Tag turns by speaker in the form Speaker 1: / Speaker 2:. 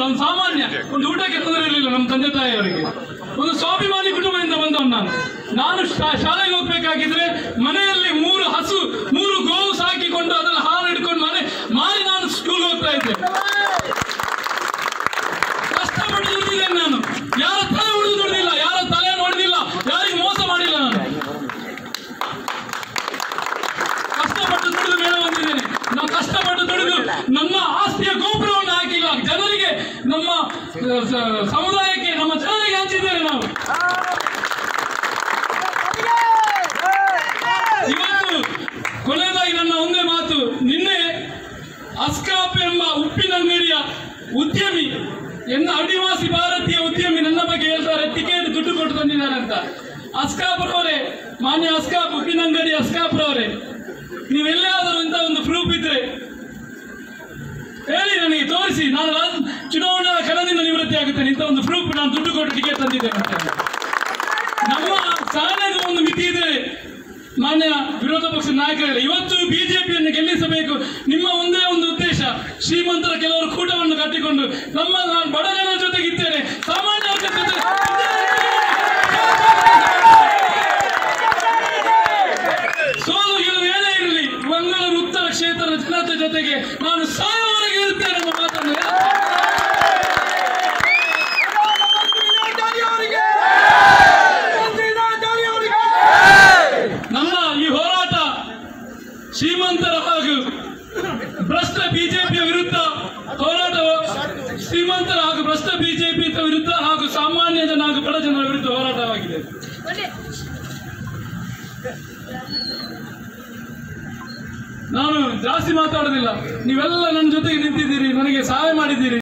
Speaker 1: ಒಂದು ಸಾಮಾನ್ಯ ಒಂದು ಊಟಕ್ಕೆ ತೊಂದರೆ ಇರಲಿಲ್ಲ ನಮ್ಮ ತಂದೆ ತಾಯಿಯವರಿಗೆ ಒಂದು ಸ್ವಾಭಿಮಾನಿ ಕುಟುಂಬದಿಂದ ಬಂದವನು ನಾನು ನಾನು ಶಾ- ಶಾಲೆಗೆ ಹೋಗ್ಬೇಕಾಗಿದ್ರೆ ಮನೆಯಲ್ಲಿ ಮೂರು ಹಸು ಮೂರು ಗೋವು ಸಾಕಿಕೊಂಡು ಅದನ್ನು ಹಾಲು ಹಿಡ್ಕೊಂಡು ಮನೆ ಮಾರಿ ನಾನು ಸ್ಕೂಲ್ ಹೋಗ್ತಾ ಇದ್ದೆ ಕಷ್ಟಪಟ್ಟು ದುಡಿದಿದ್ದೇನೆ ನಾನು ಯಾರ ತಲೆ ಉಳಿದು ದುಡಿದಿಲ್ಲ ಯಾರ ತಲೆ ನೋಡಿದಿಲ್ಲ ಯಾರಿಗೆ ಮೋಸ ಮಾಡಿಲ್ಲ ನಾನು ಕಷ್ಟಪಟ್ಟು ದುಡಿದು ಮೇಲೆ ಬಂದಿದ್ದೇನೆ ನಾವು ಕಷ್ಟಪಟ್ಟು ದುಡಿದು ನಮ್ಮ ಆಸ್ತಿಯ ಗೋಪುರವನ್ನು ಹಾಕಿಲ್ಲ ಜನರಿಗೆ ನಮ್ಮ ಸ- ಸ- ಸಮುದಾಯಕ್ಕೆ ನಮ್ಮ ಜನರಿಗೆ ಹಂಚಿದ್ದೇವೆ ನಾವು ಇವತ್ತು ಕೊನೆಯದಾಗಿ ನನ್ನ ಒಂದೇ ಮಾತು ನಿನ್ನೆ ಅಸ್ಕಾಪ್ ಎಂಬ ಉಪ್ಪಿನಂಗಡಿಯ ಉದ್ಯಮಿ ಎನ್ನ ಆದಿವಾಸಿ ಭಾರತೀಯ ಉದ್ಯಮಿ ನನ್ನ ಬಗ್ಗೆ ಹೇಳ್ತಾರೆ ಟಿಕೆಟ್ ದುಡ್ಡು ಕೊಟ್ಟು ತಂದಿದ್ದಾರೆ ಅಂತ ಅಸ್ಕಾಪ್ರವರೇ ಮಾನ್ಯ ಅಸ್ಕಾಪ್ ಉಪ್ಪಿನಂಗಡಿ ಅಸ್ಕಾಪ್ರವರೇ ನೀವೆಲ್ಲಾದರೂ ಇಂಥ ಒಂದು ಪ್ರೂಫ್ ಇದ್ರೆ ಹೇಳಿ ನನಗೆ ತೋರಿಸಿ ನಾನು ರಾಜ- ಚುನಾವಣಾ ಕಣದಿಂದ ನಿವೃತ್ತಿ ಆಗುತ್ತೇನೆ ಇಂಥ ಒಂದು ಪ್ರೂಫ್ ನಾನು ದುಡ್ಡು ಕೊಟ್ಟು ಟಿಕೆಟ್ ತಂದಿದ್ದೇನೆ ಅಂತ ನಮ್ಮ ಸಹನೆಗೂ ಒಂದು ಮಿತಿ ಇದೆ ಮಾನ್ಯ ವಿರೋಧ ಪಕ್ಷದ ನಾಯಕರೇ ಇವತ್ತು ಬಿಜೆಪಿಯನ್ನು ಗೆಲ್ಲಿಸಬೇಕು ನಿಮ್ಮ ಒಂದೇ ಒಂದು ಉದ್ದೇಶ ಶ್ರೀಮಂತರ ಕೆಲವರು ಕೂಟವನ್ನು ಕಟ್ಟಿಕೊಂಡು ನಮ್ಮ ನಾನು ಬಡ ಜನರ ಜೊತೆಗಿದ್ದೇನೆ ಸಾಮಾನ್ಯ ವರ್ಗದ ಜೊತೆ ಸೋಲು ಗೆಲುವು ಏನೇ ಇರಲಿ ಮಂಗಳೂರು ಉತ್ತರ ಕ್ಷೇತ್ರದ ಜನತೆ ಜೊತೆಗೆ ನಾನು ಸಾಯುವವರೆಗೆ ಇರುತ್ತೇನೆ ಎಂಬ ಮಾತನ್ನು ನಮ್ಮ ಈ ಹೋರಾಟ ಶ್ರೀಮಂತರ ಹಾಗೂ ಭ್ರಷ್ಟ ಬಿಜೆಪಿಯ ವಿರುದ್ಧ ಹೋರಾಟ ಶ್ರೀಮಂತರ ಹಾಗೂ ಭ್ರಷ್ಟ ಬಿಜೆಪಿ ವಿರುದ್ಧ ಹಾಗೂ ಸಾಮಾನ್ಯ ಜನ ಹಾಗೂ ಬಡ ಜನರ ವಿರುದ್ಧ ಹೋರಾಟವಾಗಿದೆ ನಾನು ಜಾಸ್ತಿ ಮಾತಾಡೋದಿಲ್ಲ ನೀವೆಲ್ಲ ನನ್ನ ಜೊತೆಗೆ ನಿಂತಿದ್ದೀರಿ ನನಗೆ ಸಹಾಯ ಮಾಡಿದ್ದೀರಿ